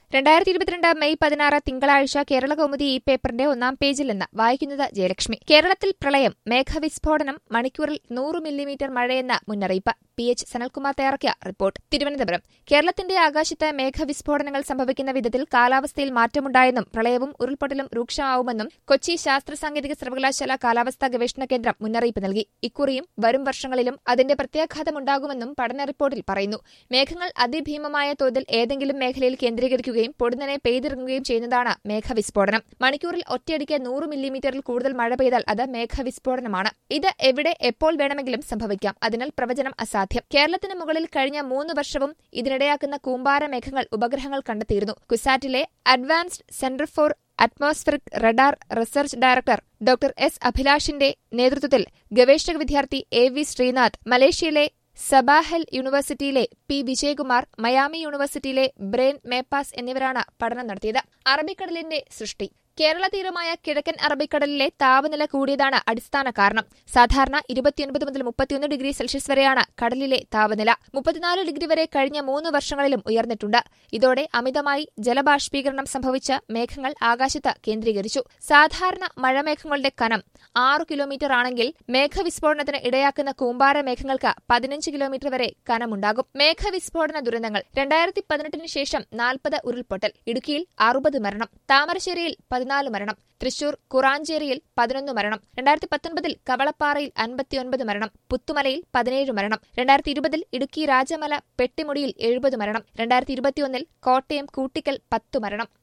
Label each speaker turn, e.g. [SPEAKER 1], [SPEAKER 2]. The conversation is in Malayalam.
[SPEAKER 1] രണ്ടായിരത്തി ഇരുപത്തിരണ്ട് മെയ് പതിനാറ് തിങ്കളാഴ്ച കേരള കൗമുദി ഈ പേപ്പറിന്റെ ഒന്നാം പേജിൽ നിന്ന് വായിക്കുന്നത് ജയലക്ഷ്മി കേരളത്തിൽ പ്രളയം മേഘവിസ്ഫോടനം മണിക്കൂറിൽ നൂറ് മില്ലിമീറ്റർ മഴയെന്ന മുന്നറിയിപ്പ് പി എച്ച് സനൽകുമാർ തയ്യാറാക്കിയ റിപ്പോർട്ട് തിരുവനന്തപുരം കേരളത്തിന്റെ ആകാശത്ത് മേഘവിസ്ഫോടനങ്ങൾ സംഭവിക്കുന്ന വിധത്തിൽ കാലാവസ്ഥയിൽ മാറ്റമുണ്ടായെന്നും പ്രളയവും ഉരുൾപൊട്ടലും രൂക്ഷമാവുമെന്നും കൊച്ചി ശാസ്ത്ര സാങ്കേതിക സർവകലാശാല കാലാവസ്ഥാ ഗവേഷണ കേന്ദ്രം മുന്നറിയിപ്പ് നൽകി ഇക്കുറിയും വരും വർഷങ്ങളിലും അതിന്റെ പ്രത്യാഘാതമുണ്ടാകുമെന്നും പഠന റിപ്പോർട്ടിൽ പറയുന്നു മേഘങ്ങൾ അതിഭീമമായ തോതിൽ ഏതെങ്കിലും മേഖലയിൽ കേന്ദ്രീകരിക്കുകയും പൊടുന്നനെ പെയ്തിറങ്ങുകയും ചെയ്യുന്നതാണ് മേഘവിസ്ഫോടനം മണിക്കൂറിൽ ഒറ്റയടിക്ക് നൂറ് മില്ലിമീറ്ററിൽ കൂടുതൽ മഴ പെയ്താൽ അത് മേഘവിസ്ഫോടനമാണ് ഇത് എവിടെ എപ്പോൾ വേണമെങ്കിലും സംഭവിക്കാം അതിനാൽ പ്രവചനം അസാധ്യം കേരളത്തിന് മുകളിൽ കഴിഞ്ഞ മൂന്ന് വർഷവും ഇതിനിടയാക്കുന്ന കൂമ്പാര മേഘങ്ങൾ ഉപഗ്രഹങ്ങൾ കണ്ടെത്തിയിരുന്നു കുസാറ്റിലെ advanced centre for atmospheric radar research director doctor S അഭിലാഷിന്റെ നേതൃത്വത്തിൽ ഗവേഷക വിദ്യാർത്ഥി എ വി ശ്രീനാഥ് മലേഷ്യയിലെ സബാഹൽ യൂണിവേഴ്സിറ്റിയിലെ പി വിജയകുമാർ മയാമി യൂണിവേഴ്സിറ്റിയിലെ ബ്രെയിൻ മേപ്പാസ് എന്നിവരാണ് പഠനം നടത്തിയത് അറബിക്കടലിന്റെ സൃഷ്ടി കേരള തീരമായ കിഴക്കൻ അറബിക്കടലിലെ താപനില കൂടിയതാണ് അടിസ്ഥാന കാരണം സാധാരണ ഇരുപത്തിയൊൻപത് മുതൽ മുപ്പത്തിയൊന്ന് ഡിഗ്രി സെൽഷ്യസ് വരെയാണ് കടലിലെ താപനില മുപ്പത്തിനാല് ഡിഗ്രി വരെ കഴിഞ്ഞ മൂന്ന് വർഷങ്ങളിലും ഉയർന്നിട്ടുണ്ട് ഇതോടെ അമിതമായി ജലബാഷ്പീകരണം സംഭവിച്ച മേഘങ്ങൾ ആകാശത്ത് കേന്ദ്രീകരിച്ചു സാധാരണ മഴമേഘങ്ങളുടെ കനം ആറ് കിലോമീറ്റർ ആണെങ്കിൽ മേഘവിസ്ഫോടനത്തിന് ഇടയാക്കുന്ന കൂമ്പാര മേഘങ്ങൾക്ക് പതിനഞ്ച് കിലോമീറ്റർ വരെ കനമുണ്ടാകും മേഘവിസ്ഫോടന ദുരന്തങ്ങൾ രണ്ടായിരത്തി പതിനെട്ടിന് ശേഷം നാൽപ്പത് ഉരുൾപൊട്ടൽ ഇടുക്കിയിൽ അറുപത് മരണം താമരശ്ശേരിയിൽ പതിനാല് മരണം തൃശൂർ കുറാഞ്ചേരിയിൽ പതിനൊന്ന് മരണം രണ്ടായിരത്തി പത്തൊൻപതിൽ കവളപ്പാറയിൽ അൻപത്തിയൊൻപത് മരണം പുത്തുമലയിൽ പതിനേഴ് മരണം രണ്ടായിരത്തി ഇരുപതിൽ ഇടുക്കി രാജമല പെട്ടിമുടിയിൽ എഴുപത് മരണം രണ്ടായിരത്തി ഇരുപത്തിയൊന്നിൽ കോട്ടയം കൂട്ടിക്കൽ പത്ത് മരണം